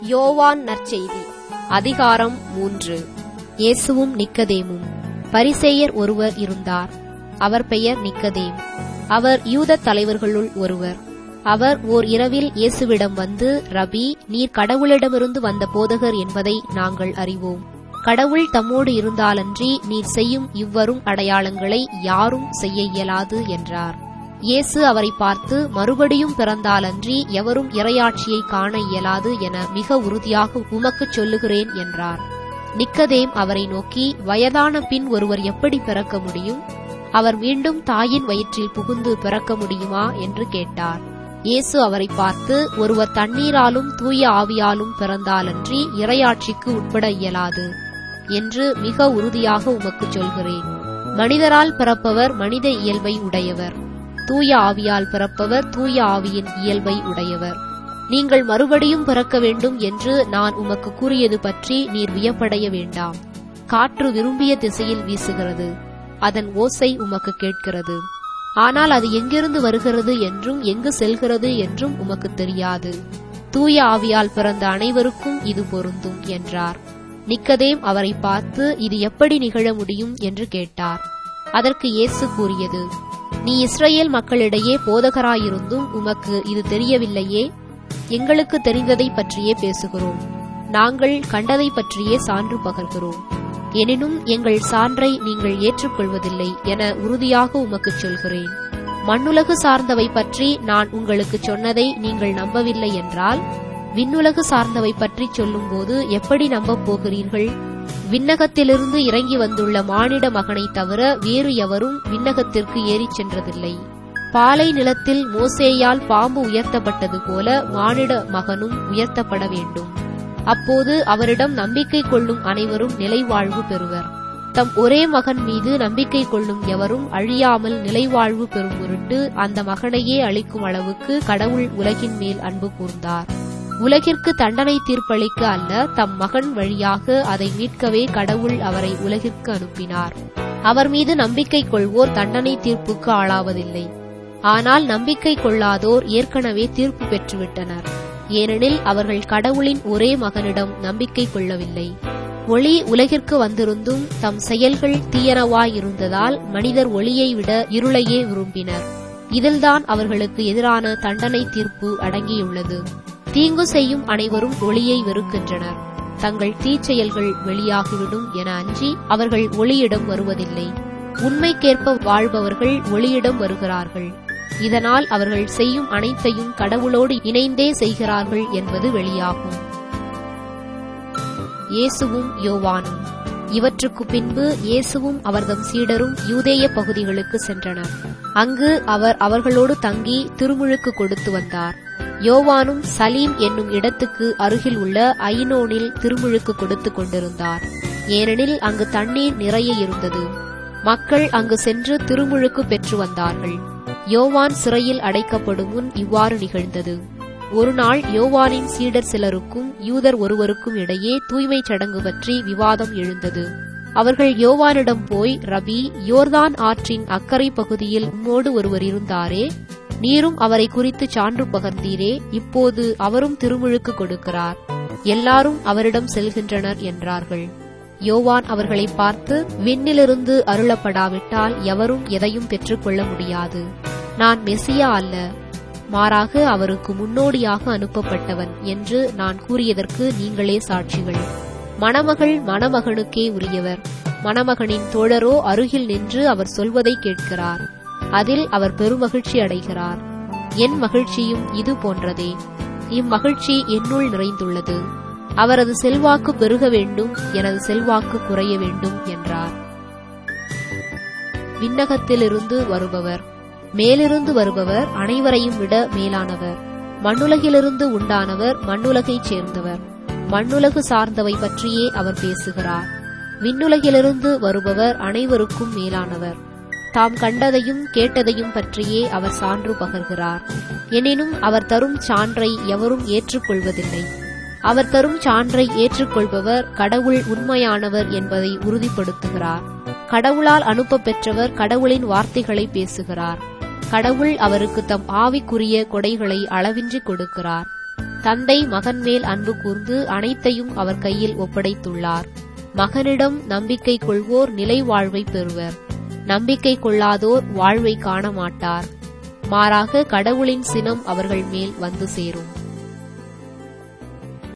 யோவான் நற்செய்தி அதிகாரம் மூன்று இயேசுவும் நிக்கதேமும் பரிசேயர் ஒருவர் இருந்தார் அவர் பெயர் நிக்கதேம் அவர் யூதத் தலைவர்களுள் ஒருவர் அவர் ஓர் இரவில் இயேசுவிடம் வந்து ரபி நீர் கடவுளிடமிருந்து வந்த போதகர் என்பதை நாங்கள் அறிவோம் கடவுள் தம்மோடு இருந்தாலன்றி நீர் செய்யும் இவ்வரும் அடையாளங்களை யாரும் செய்ய இயலாது என்றார் இயேசு அவரை பார்த்து மறுபடியும் பிறந்தாலன்றி எவரும் இறையாட்சியை காண இயலாது என மிக உறுதியாக உமக்குச் சொல்லுகிறேன் என்றார் நிக்கதேம் அவரை நோக்கி வயதான பின் ஒருவர் எப்படி பிறக்க முடியும் அவர் மீண்டும் தாயின் வயிற்றில் புகுந்து பிறக்க முடியுமா என்று கேட்டார் இயேசு அவரை பார்த்து ஒருவர் தண்ணீராலும் தூய ஆவியாலும் பிறந்தாலன்றி இறையாட்சிக்கு உட்பட இயலாது என்று மிக உறுதியாக உமக்குச் சொல்கிறேன் மனிதரால் பிறப்பவர் மனித இயல்பை உடையவர் தூய ஆவியால் பிறப்பவர் தூய ஆவியின் இயல்பை உடையவர் நீங்கள் மறுபடியும் பிறக்க வேண்டும் என்று நான் உமக்கு கூறியது பற்றி நீர் வியப்படைய வேண்டாம் காற்று விரும்பிய திசையில் வீசுகிறது அதன் ஓசை உமக்கு கேட்கிறது ஆனால் அது எங்கிருந்து வருகிறது என்றும் எங்கு செல்கிறது என்றும் உமக்கு தெரியாது தூய ஆவியால் பிறந்த அனைவருக்கும் இது பொருந்தும் என்றார் நிக்கதேம் அவரை பார்த்து இது எப்படி நிகழ முடியும் என்று கேட்டார் அதற்கு இயேசு கூறியது நீ இஸ்ரேல் மக்களிடையே போதகராயிருந்தும் உமக்கு இது தெரியவில்லையே எங்களுக்கு தெரிந்ததை பற்றியே பேசுகிறோம் நாங்கள் கண்டதை பற்றியே சான்று பகர்கிறோம் எனினும் எங்கள் சான்றை நீங்கள் ஏற்றுக்கொள்வதில்லை என உறுதியாக உமக்குச் சொல்கிறேன் மண்ணுலகு சார்ந்தவை பற்றி நான் உங்களுக்கு சொன்னதை நீங்கள் நம்பவில்லை என்றால் விண்ணுலகு சார்ந்தவை பற்றி சொல்லும்போது எப்படி நம்பப் போகிறீர்கள் விண்ணகத்திலிருந்து இறங்கி வந்துள்ள மானிட மகனை தவிர வேறு எவரும் விண்ணகத்திற்கு ஏறிச் சென்றதில்லை பாலை நிலத்தில் மோசேயால் பாம்பு உயர்த்தப்பட்டது போல மானிட மகனும் உயர்த்தப்பட வேண்டும் அப்போது அவரிடம் நம்பிக்கை கொள்ளும் அனைவரும் நிலைவாழ்வு பெறுவர் தம் ஒரே மகன் மீது நம்பிக்கை கொள்ளும் எவரும் அழியாமல் நிலைவாழ்வு பெறும் பொருட்டு அந்த மகனையே அளிக்கும் அளவுக்கு கடவுள் உலகின் மேல் அன்பு கூர்ந்தார் உலகிற்கு தண்டனை தீர்ப்பளிக்க அல்ல தம் மகன் வழியாக அதை மீட்கவே கடவுள் அவரை உலகிற்கு அனுப்பினார் அவர் மீது நம்பிக்கை கொள்வோர் தண்டனை தீர்ப்புக்கு ஆளாவதில்லை ஆனால் நம்பிக்கை கொள்ளாதோர் ஏற்கனவே தீர்ப்பு பெற்றுவிட்டனர் ஏனெனில் அவர்கள் கடவுளின் ஒரே மகனிடம் நம்பிக்கை கொள்ளவில்லை ஒளி உலகிற்கு வந்திருந்தும் தம் செயல்கள் தீயனவாயிருந்ததால் மனிதர் ஒளியை விட இருளையே விரும்பினர் இதில்தான் அவர்களுக்கு எதிரான தண்டனை தீர்ப்பு அடங்கியுள்ளது தீங்கு செய்யும் அனைவரும் ஒளியை வெறுக்கின்றனர் தங்கள் தீச்செயல்கள் வெளியாகிவிடும் என அஞ்சி அவர்கள் ஒளியிடம் வருவதில்லை உண்மைக்கேற்ப வாழ்பவர்கள் ஒளியிடம் வருகிறார்கள் இதனால் அவர்கள் செய்யும் அனைத்தையும் கடவுளோடு இணைந்தே செய்கிறார்கள் என்பது வெளியாகும் இயேசுவும் யோவானும் இவற்றுக்கு பின்பு இயேசுவும் அவர்தம் சீடரும் யூதேய பகுதிகளுக்கு சென்றனர் அங்கு அவர் அவர்களோடு தங்கி திருமுழுக்கு கொடுத்து வந்தார் யோவானும் சலீம் என்னும் இடத்துக்கு அருகில் உள்ள ஐனோனில் திருமுழுக்கு கொடுத்து கொண்டிருந்தார் ஏனெனில் அங்கு தண்ணீர் நிறைய இருந்தது மக்கள் அங்கு சென்று திருமுழுக்கு பெற்று வந்தார்கள் யோவான் சிறையில் அடைக்கப்படும் முன் இவ்வாறு நிகழ்ந்தது ஒரு நாள் யோவானின் சீடர் சிலருக்கும் யூதர் ஒருவருக்கும் இடையே தூய்மைச் சடங்கு பற்றி விவாதம் எழுந்தது அவர்கள் யோவானிடம் போய் ரபி யோர்தான் ஆற்றின் அக்கறை பகுதியில் உம்மோடு ஒருவர் இருந்தாரே நீரும் அவரை குறித்து சான்று பகர்ந்தீரே இப்போது அவரும் திருமுழுக்கு கொடுக்கிறார் எல்லாரும் அவரிடம் செல்கின்றனர் என்றார்கள் யோவான் அவர்களை பார்த்து விண்ணிலிருந்து அருளப்படாவிட்டால் எவரும் எதையும் பெற்றுக்கொள்ள முடியாது நான் மெசியா அல்ல மாறாக அவருக்கு முன்னோடியாக அனுப்பப்பட்டவன் என்று நான் கூறியதற்கு நீங்களே சாட்சிகள் மணமகள் மணமகனுக்கே உரியவர் மணமகனின் தோழரோ அருகில் நின்று அவர் சொல்வதை கேட்கிறார் அதில் அவர் பெருமகிழ்ச்சி அடைகிறார் என் மகிழ்ச்சியும் இது போன்றதே இம்மகிழ்ச்சி என்னுள் நிறைந்துள்ளது அவரது செல்வாக்கு பெருக வேண்டும் எனது செல்வாக்கு குறைய வேண்டும் என்றார் விண்ணகத்திலிருந்து வருபவர் மேலிருந்து வருபவர் அனைவரையும் விட மேலானவர் மண்ணுலகிலிருந்து உண்டானவர் மண்ணுலகைச் சேர்ந்தவர் மண்ணுலகு சார்ந்தவை பற்றியே அவர் பேசுகிறார் விண்ணுலகிலிருந்து வருபவர் அனைவருக்கும் மேலானவர் தாம் கண்டதையும் கேட்டதையும் பற்றியே அவர் சான்று பகர்கிறார் எனினும் அவர் தரும் சான்றை எவரும் ஏற்றுக்கொள்வதில்லை அவர் தரும் சான்றை ஏற்றுக்கொள்பவர் கடவுள் உண்மையானவர் என்பதை உறுதிப்படுத்துகிறார் கடவுளால் அனுப்ப பெற்றவர் கடவுளின் வார்த்தைகளை பேசுகிறார் கடவுள் அவருக்கு தம் ஆவிக்குரிய கொடைகளை அளவின்றி கொடுக்கிறார் தந்தை மகன் மேல் அன்பு கூர்ந்து அனைத்தையும் அவர் கையில் ஒப்படைத்துள்ளார் மகனிடம் நம்பிக்கை கொள்வோர் நிலை வாழ்வை பெறுவர் நம்பிக்கை கொள்ளாதோர் வாழ்வை காண மாட்டார் மாறாக கடவுளின் சினம் அவர்கள் மேல் வந்து சேரும்